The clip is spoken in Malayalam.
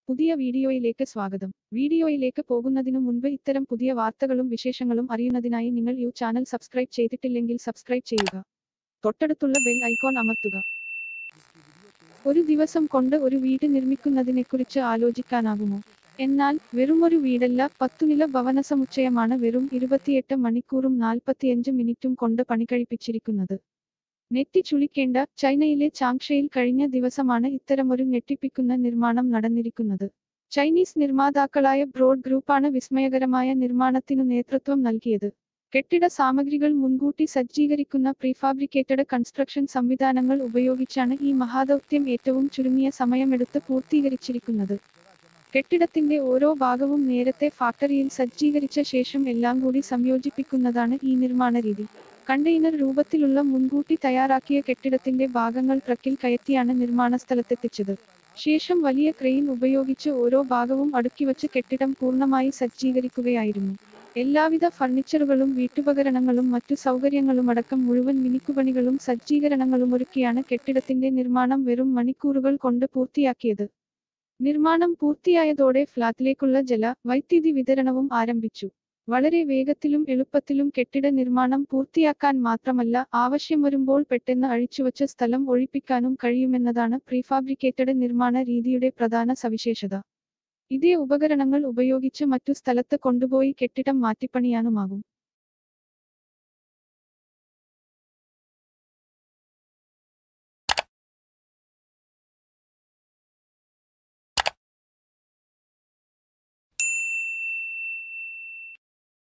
പുതിയ വീഡിയോയിലേക്ക് സ്വാഗതം വീഡിയോയിലേക്ക് പോകുന്നതിനു മുൻപ് ഇത്തരം പുതിയ വാർത്തകളും വിശേഷങ്ങളും അറിയുന്നതിനായി നിങ്ങൾ യു ചാനൽ സബ്സ്ക്രൈബ് ചെയ്തിട്ടില്ലെങ്കിൽ സബ്സ്ക്രൈബ് ചെയ്യുക തൊട്ടടുത്തുള്ള ബെൽ ഐക്കോൺ അമർത്തുക ഒരു ദിവസം കൊണ്ട് ഒരു വീട് നിർമ്മിക്കുന്നതിനെക്കുറിച്ച് ആലോചിക്കാനാകുമോ എന്നാൽ വെറുമൊരു വീടല്ല പത്തുനില ഭവനസമുച്ചയമാണ് വെറും ഇരുപത്തിയെട്ട് മണിക്കൂറും നാൽപ്പത്തിയഞ്ച് മിനിറ്റും കൊണ്ട് പണികഴിപ്പിച്ചിരിക്കുന്നത് നെറ്റി ചുളിക്കേണ്ട ചൈനയിലെ ചാങ്ഷയിൽ കഴിഞ്ഞ ദിവസമാണ് ഇത്തരമൊരു ഞെട്ടിപ്പിക്കുന്ന നിർമ്മാണം നടന്നിരിക്കുന്നത് ചൈനീസ് നിർമ്മാതാക്കളായ ബ്രോഡ് ഗ്രൂപ്പാണ് വിസ്മയകരമായ നിർമ്മാണത്തിനു നേതൃത്വം നൽകിയത് കെട്ടിട സാമഗ്രികൾ മുൻകൂട്ടി സജ്ജീകരിക്കുന്ന പ്രീഫാബ്രിക്കേറ്റഡ് കൺസ്ട്രക്ഷൻ സംവിധാനങ്ങൾ ഉപയോഗിച്ചാണ് ഈ മഹാദൗത്യം ഏറ്റവും ചുരുങ്ങിയ സമയമെടുത്ത് പൂർത്തീകരിച്ചിരിക്കുന്നത് കെട്ടിടത്തിന്റെ ഓരോ ഭാഗവും നേരത്തെ ഫാക്ടറിയിൽ സജ്ജീകരിച്ച ശേഷം എല്ലാം കൂടി സംയോജിപ്പിക്കുന്നതാണ് ഈ നിർമ്മാണ രീതി കണ്ടെയ്നർ രൂപത്തിലുള്ള മുൻകൂട്ടി തയ്യാറാക്കിയ കെട്ടിടത്തിന്റെ ഭാഗങ്ങൾ ട്രക്കിൽ കയറ്റിയാണ് നിർമ്മാണ സ്ഥലത്തെത്തിച്ചത് ശേഷം വലിയ ക്രെയിൻ ഉപയോഗിച്ച് ഓരോ ഭാഗവും അടുക്കിവച്ച് കെട്ടിടം പൂർണ്ണമായി സജ്ജീകരിക്കുകയായിരുന്നു എല്ലാവിധ ഫർണിച്ചറുകളും വീട്ടുപകരണങ്ങളും മറ്റു സൗകര്യങ്ങളുമടക്കം മുഴുവൻ മിനുക്കുപണികളും സജ്ജീകരണങ്ങളും ഒരുക്കിയാണ് കെട്ടിടത്തിന്റെ നിർമ്മാണം വെറും മണിക്കൂറുകൾ കൊണ്ട് പൂർത്തിയാക്കിയത് നിർമ്മാണം പൂർത്തിയായതോടെ ഫ്ളാറ്റിലേക്കുള്ള ജല വൈദ്യുതി വിതരണവും ആരംഭിച്ചു വളരെ വേഗത്തിലും എളുപ്പത്തിലും കെട്ടിട നിർമ്മാണം പൂർത്തിയാക്കാൻ മാത്രമല്ല ആവശ്യം വരുമ്പോൾ പെട്ടെന്ന് അഴിച്ചുവച്ച സ്ഥലം ഒഴിപ്പിക്കാനും കഴിയുമെന്നതാണ് പ്രീഫാബ്രിക്കേറ്റഡ് നിർമ്മാണ രീതിയുടെ പ്രധാന സവിശേഷത ഇതേ ഉപകരണങ്ങൾ ഉപയോഗിച്ച് മറ്റു സ്ഥലത്ത് കൊണ്ടുപോയി കെട്ടിടം മാറ്റിപ്പണിയാനുമാകും